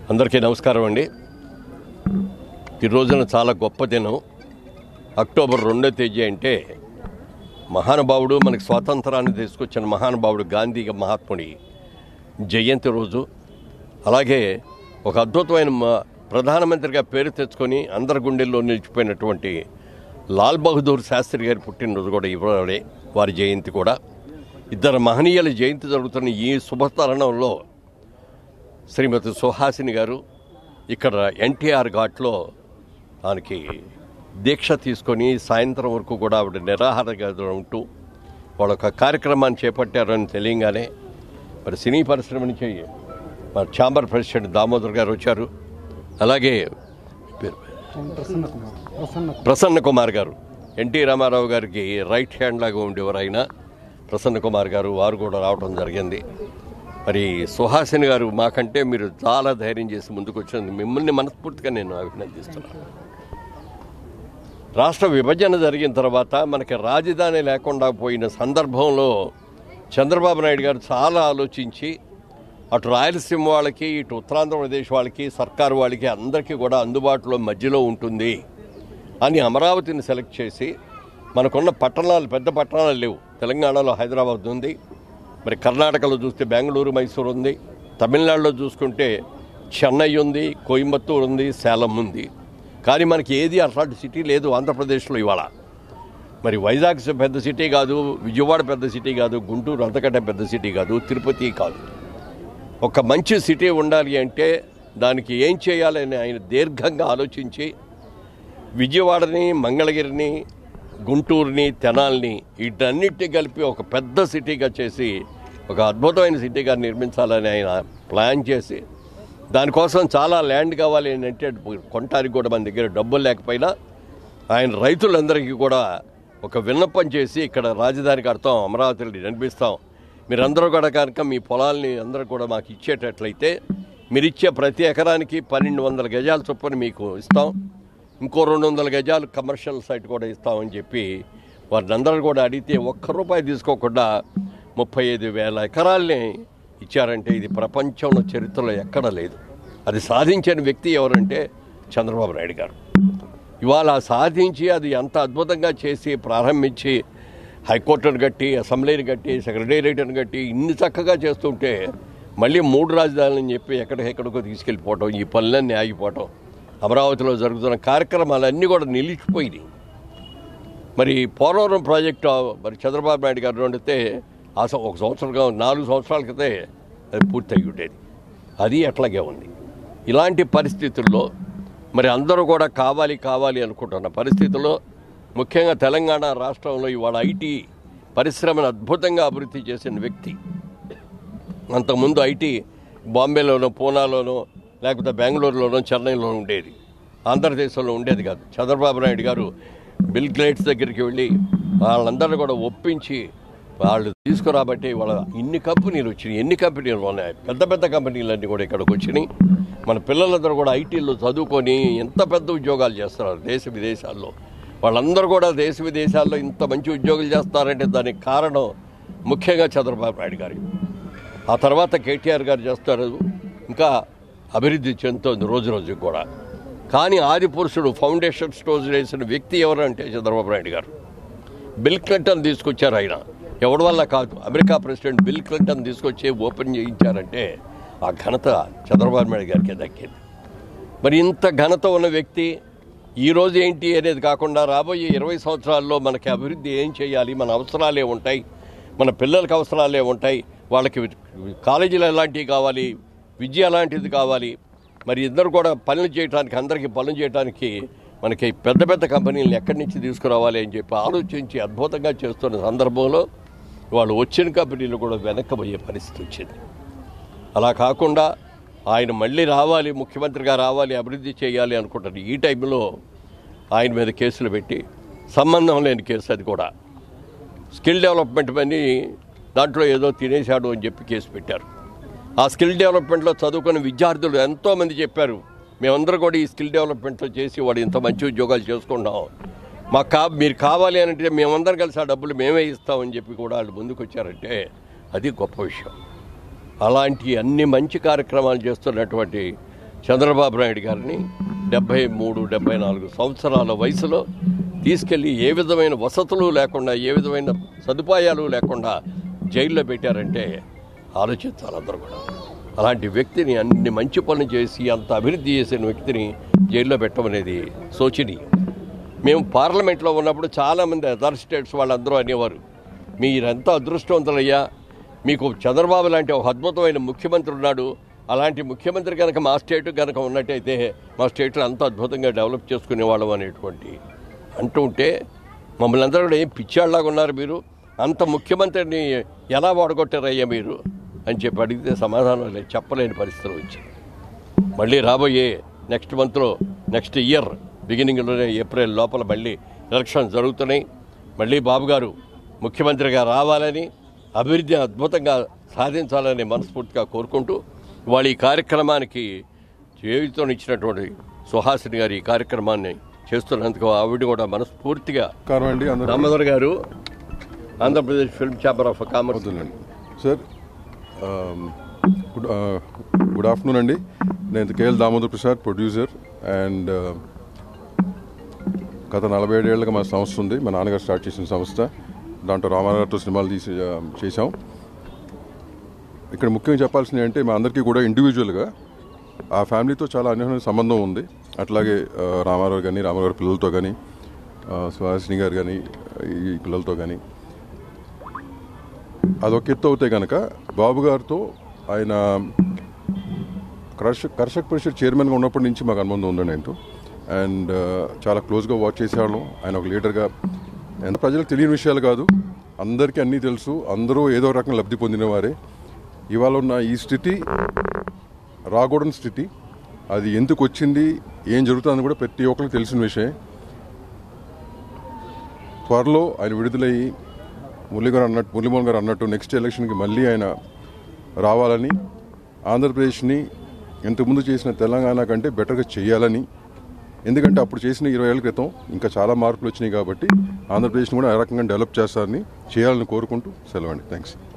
అందరికీ నమస్కారం అండి ఈ రోజున చాలా గొప్ప దినం అక్టోబర్ రెండో తేదీ అంటే మహానుభావుడు మనకి స్వాతంత్రాన్ని తీసుకొచ్చిన మహానుభావుడు గాంధీ మహాత్ముడి జయంతి రోజు అలాగే ఒక అద్భుతమైన మ- ప్రధానమంత్రిగా పేరు తెచ్చుకొని అందరి గుండెల్లో నిలిచిపోయినటువంటి లాల్ బహదూర్ శాస్త్రి గారి పుట్టినరోజు కూడా ఇవ్వడే వారి జయంతి కూడా ఇద్దరు మహనీయుల జయంతి జరుగుతున్న ఈ శుభతరుణంలో శ్రీమతి సుహాసిని గారు ఇక్కడ ఎన్టీఆర్ ఘాట్లో దానికి దీక్ష తీసుకొని సాయంత్రం వరకు కూడా ఆవిడ నిరాహారంగా ఉంటూ వాళ్ళ ఒక కార్యక్రమాన్ని చేపట్టారని తెలియగానే మరి సినీ పరిశ్రమ నుంచి మన ఛాంబర్ ప్రెసిడెంట్ దామోదర్ గారు వచ్చారు అలాగే పేరు ప్రసన్న కుమార్ ప్రసన్న కుమార్ ప్రసన్న కుమార్ గారు ఎన్టీ రామారావు గారికి రైట్ హ్యాండ్ లాగా ఉండేవారు ఆయన ప్రసన్న కుమార్ గారు వారు కూడా రావడం జరిగింది మరి సుహాసిని గారు మాకంటే మీరు చాలా ధైర్యం చేసి ముందుకు వచ్చినందుకు మిమ్మల్ని మనస్ఫూర్తిగా నేను అభినందిస్తున్నాను రాష్ట్ర విభజన జరిగిన తర్వాత మనకి రాజధాని లేకుండా పోయిన సందర్భంలో చంద్రబాబు నాయుడు గారు చాలా ఆలోచించి అటు రాయలసీమ వాళ్ళకి ఇటు ఉత్తరాంధ్రప్రదేశ్ వాళ్ళకి సర్కారు వాళ్ళకి అందరికీ కూడా అందుబాటులో మధ్యలో ఉంటుంది అని అమరావతిని సెలెక్ట్ చేసి మనకున్న పట్టణాలు పెద్ద పట్టణాలు లేవు తెలంగాణలో హైదరాబాద్ ఉంది మరి కర్ణాటకలో చూస్తే బెంగళూరు మైసూరు ఉంది తమిళనాడులో చూసుకుంటే చెన్నై ఉంది కోయంబత్తూరు ఉంది సేలం ఉంది కానీ మనకి ఏది అట్లాంటి సిటీ లేదు ఆంధ్రప్రదేశ్లో ఇవాళ మరి వైజాగ్ పెద్ద సిటీ కాదు విజయవాడ పెద్ద సిటీ కాదు గుంటూరు అంతకంటే పెద్ద సిటీ కాదు తిరుపతి కాదు ఒక మంచి సిటీ ఉండాలి అంటే దానికి ఏం చేయాలని ఆయన దీర్ఘంగా ఆలోచించి విజయవాడని మంగళగిరిని గుంటూరుని తెనాల్ని వీటన్నిటిని కలిపి ఒక పెద్ద సిటీగా చేసి ఒక అద్భుతమైన సిటీగా నిర్మించాలని ఆయన ప్లాన్ చేసి దానికోసం చాలా ల్యాండ్ కావాలి అని అంటే కొనటానికి కూడా మన దగ్గర డబ్బులు లేకపోయినా ఆయన రైతులందరికీ కూడా ఒక విన్నపం చేసి ఇక్కడ రాజధాని కడతాం అమరావతిని నిర్మిస్తాం మీరందరూ కూడా కనుక మీ పొలాల్ని అందరూ కూడా మాకు ఇచ్చేటట్లయితే మీరు ఇచ్చే ప్రతి ఎకరానికి పన్నెండు వందల గజాల చొప్పున మీకు ఇస్తాం ఇంకో రెండు వందల గజాలు కమర్షియల్ సైట్ కూడా ఇస్తామని చెప్పి వారిని అందరూ కూడా అడిగితే ఒక్క రూపాయి తీసుకోకుండా ముప్పై ఐదు వేల ఎకరాల్ని ఇచ్చారంటే ఇది ప్రపంచంలో చరిత్రలో ఎక్కడా లేదు అది సాధించిన వ్యక్తి ఎవరంటే చంద్రబాబు నాయుడు గారు ఇవాళ సాధించి అది ఎంత అద్భుతంగా చేసి ప్రారంభించి హైకోర్టును కట్టి అసెంబ్లీని కట్టి సెక్రటేరియట్ని కట్టి ఇన్ని చక్కగా చేస్తుంటే మళ్ళీ మూడు రాజధానులని చెప్పి ఎక్కడికెక్కడికో తీసుకెళ్ళిపోవటం ఈ పనులన్నీ ఆగిపోవటం అమరావతిలో జరుగుతున్న కార్యక్రమాలన్నీ కూడా నిలిచిపోయినాయి మరి పోలవరం ప్రాజెక్టు మరి చంద్రబాబు నాయుడు గారు వండితే ఆ సం- ఒక సంవత్సరంగా నాలుగు సంవత్సరాల క్రితే అది పూర్తయి ఉండేది అది అట్లాగే ఉంది ఇలాంటి పరిస్థితుల్లో మరి అందరూ కూడా కావాలి కావాలి అనుకుంటున్న పరిస్థితుల్లో ముఖ్యంగా తెలంగాణ రాష్ట్రంలో ఇవాళ ఐటీ పరిశ్రమను అద్భుతంగా అభివృద్ధి చేసిన వ్యక్తి అంతకుముందు ఐటీ బాంబేలోనో పూనాలోనో లేకపోతే బెంగళూరులోనో చెన్నైలోనో ఉండేది ఆంధ్రదేశంలో ఉండేది కాదు చంద్రబాబు నాయుడు గారు బిల్ గ్లేట్స్ దగ్గరికి వెళ్ళి వాళ్ళందరినీ కూడా ఒప్పించి వాళ్ళు తీసుకురాబట్టి వాళ్ళ ఇన్ని కంపెనీలు వచ్చినాయి ఎన్ని కంపెనీలు ఉన్నాయి పెద్ద పెద్ద కంపెనీలన్నీ కూడా ఇక్కడికి వచ్చినాయి మన పిల్లలందరూ కూడా ఐటీలో చదువుకొని ఎంత పెద్ద ఉద్యోగాలు చేస్తున్నారు దేశ విదేశాల్లో వాళ్ళందరూ కూడా దేశ విదేశాల్లో ఇంత మంచి ఉద్యోగాలు చేస్తారంటే దానికి కారణం ముఖ్యంగా చంద్రబాబు నాయుడు గారి ఆ తర్వాత కేటీఆర్ గారు చేస్తారు ఇంకా అభివృద్ధి చెందుతోంది రోజు రోజుకి కూడా కానీ ఆది పురుషుడు ఫౌండేషన్ స్టోన్స్ వేసిన వ్యక్తి ఎవరంటే చంద్రబాబు నాయుడు గారు బిల్ క్లింటన్ తీసుకొచ్చారు ఆయన ఎవడి వల్ల కాదు అమెరికా ప్రెసిడెంట్ బిల్ క్లింటన్ తీసుకొచ్చి ఓపెన్ చేయించారంటే ఆ ఘనత చంద్రబాబు నాయుడు గారికి దక్కింది మరి ఇంత ఘనత ఉన్న వ్యక్తి ఈ రోజు ఏంటి అనేది కాకుండా రాబోయే ఇరవై సంవత్సరాల్లో మనకి అభివృద్ధి ఏం చేయాలి మన అవసరాలే ఉంటాయి మన పిల్లలకి అవసరాలే ఉంటాయి వాళ్ళకి కాలేజీలు ఎలాంటివి కావాలి విద్య ఎలాంటిది కావాలి మరి ఇద్దరు కూడా పనులు చేయడానికి అందరికీ పనులు చేయడానికి మనకి పెద్ద పెద్ద కంపెనీలను ఎక్కడి నుంచి తీసుకురావాలి అని చెప్పి ఆలోచించి అద్భుతంగా చేస్తున్న సందర్భంలో వాళ్ళు వచ్చిన కంపెనీలు కూడా వెనక్కబోయే పరిస్థితి వచ్చింది అలా కాకుండా ఆయన మళ్ళీ రావాలి ముఖ్యమంత్రిగా రావాలి అభివృద్ధి చేయాలి అనుకుంటారు ఈ టైంలో ఆయన మీద కేసులు పెట్టి సంబంధం లేని కేసు అది కూడా స్కిల్ డెవలప్మెంట్ అని దాంట్లో ఏదో తినేశాడు అని చెప్పి కేసు పెట్టారు ఆ స్కిల్ డెవలప్మెంట్లో చదువుకున్న విద్యార్థులు ఎంతోమంది చెప్పారు మేమందరం కూడా ఈ స్కిల్ డెవలప్మెంట్లో చేసి వాడు ఇంత మంచి ఉద్యోగాలు చేసుకున్నాం మాకు కా మీరు కావాలి అని అంటే మేమందరం కలిసి ఆ డబ్బులు మేమే ఇస్తామని చెప్పి కూడా వాళ్ళు ముందుకు వచ్చారంటే అది గొప్ప విషయం అలాంటి అన్ని మంచి కార్యక్రమాలు చేస్తున్నటువంటి చంద్రబాబు నాయుడు గారిని డెబ్బై మూడు డెబ్బై నాలుగు సంవత్సరాల వయసులో తీసుకెళ్లి ఏ విధమైన వసతులు లేకుండా ఏ విధమైన సదుపాయాలు లేకుండా జైల్లో పెట్టారంటే ఆలోచించాలి అందరూ కూడా అలాంటి వ్యక్తిని అన్ని మంచి పనులు చేసి అంత అభివృద్ధి చేసిన వ్యక్తిని జైల్లో పెట్టమనేది శోచనీయం మేము పార్లమెంట్లో ఉన్నప్పుడు చాలామంది అదర్ స్టేట్స్ వాళ్ళందరూ అనేవారు మీరెంత అదృష్టవంతులయ్యా మీకు చంద్రబాబు లాంటి ఒక అద్భుతమైన ముఖ్యమంత్రి ఉన్నాడు అలాంటి ముఖ్యమంత్రి కనుక మా స్టేట్ కనుక ఉన్నట్టయితే మా స్టేట్లో అంత అద్భుతంగా డెవలప్ చేసుకునేవాళ్ళం అనేటువంటి అంటూ ఉంటే మమ్మల్ని అందరూ కూడా ఏం పిచ్చాళ్ళలాగా ఉన్నారు మీరు అంత ముఖ్యమంత్రిని ఎలా వాడగొట్టారయ్యా మీరు అని చెప్పి అడిగితే సమాధానం లేదు చెప్పలేని పరిస్థితులు వచ్చాయి మళ్ళీ రాబోయే నెక్స్ట్ మంత్లో నెక్స్ట్ ఇయర్ బిగినింగ్లోనే ఏప్రిల్ లోపల మళ్ళీ ఎలక్షన్ జరుగుతున్నాయి మళ్ళీ బాబు గారు ముఖ్యమంత్రిగా రావాలని అభివృద్ధి అద్భుతంగా సాధించాలని మనస్ఫూర్తిగా కోరుకుంటూ వాళ్ళ ఈ కార్యక్రమానికి జీవితం ఇచ్చినటువంటి సుహాసిని గారు ఈ కార్యక్రమాన్ని చేస్తున్నందుకు ఆవిడ కూడా మనస్ఫూర్తిగా నమస్కారం అండి అందరూ Damodar garu Andhra Pradesh film chamber of commerce వద్దులండి sir um, good ah, good afternoon అండి నేను K L Damodar Prasad producer and ah, గత నలభై ఏడేళ్ళగా మా సంస్థ ఉంది మా నాన్నగారు స్టార్ట్ చేసిన సంస్థ దాంట్లో రామారావుతో సినిమాలు తీసి ఆ, చేశాం ఇక్కడ ముఖ్యంగా చెప్పాల్సింది అంటే మా అందరికీ కూడా ఇండివిజువల్గా ఆ ఫ్యామిలీతో చాలా అన్యోన్య సంబంధం ఉంది అట్లాగే ఆ, రామారావు కానీ రామారావు గారి పిల్లలతో కానీ ఆ, సుహాసిని గారు కానీ ఈ పిల్లలతో కానీ అదొక ఎత్తు అవుతే కనుక బాబు గారితో ఆయన కర్షక్ కర్షక్ పరిషత్ చైర్మన్గా ఉన్నప్పటి నుంచి మాకు అనుబంధం ఉందండి ఆయనతో అండ్ చాలా క్లోజ్గా వాచ్ చేసేవాళ్ళం ఆయన ఒక లీడర్గా ఎంత ప్రజలకు తెలియని విషయాలు కాదు అందరికీ అన్నీ తెలుసు అందరూ ఏదో ఒక రకంగా లబ్ధి పొందిన వారే ఇవాళ ఉన్న ఈ స్థితి రాకూడని స్థితి అది ఎందుకు వచ్చింది ఏం జరుగుతుందని కూడా ప్రతి ఒక్కరికి తెలిసిన విషయం త్వరలో ఆయన విడుదలయ్యి మురళీ గారు అన్నట్టు మురళీమోహన్ గారు అన్నట్టు నెక్స్ట్ ఎలక్షన్కి మళ్ళీ ఆయన రావాలని ఆంధ్రప్రదేశ్ని ఇంతకుముందు చేసిన తెలంగాణ కంటే బెటర్గా చేయాలని ఎందుకంటే అప్పుడు చేసిన ఇరవై ఏళ్ళ క్రితం ఇంకా చాలా మార్పులు వచ్చినాయి కాబట్టి ఆంధ్రప్రదేశ్ని కూడా ఆ రకంగా డెవలప్ చేస్తారని చేయాలని కోరుకుంటూ సెలవండి థ్యాంక్స్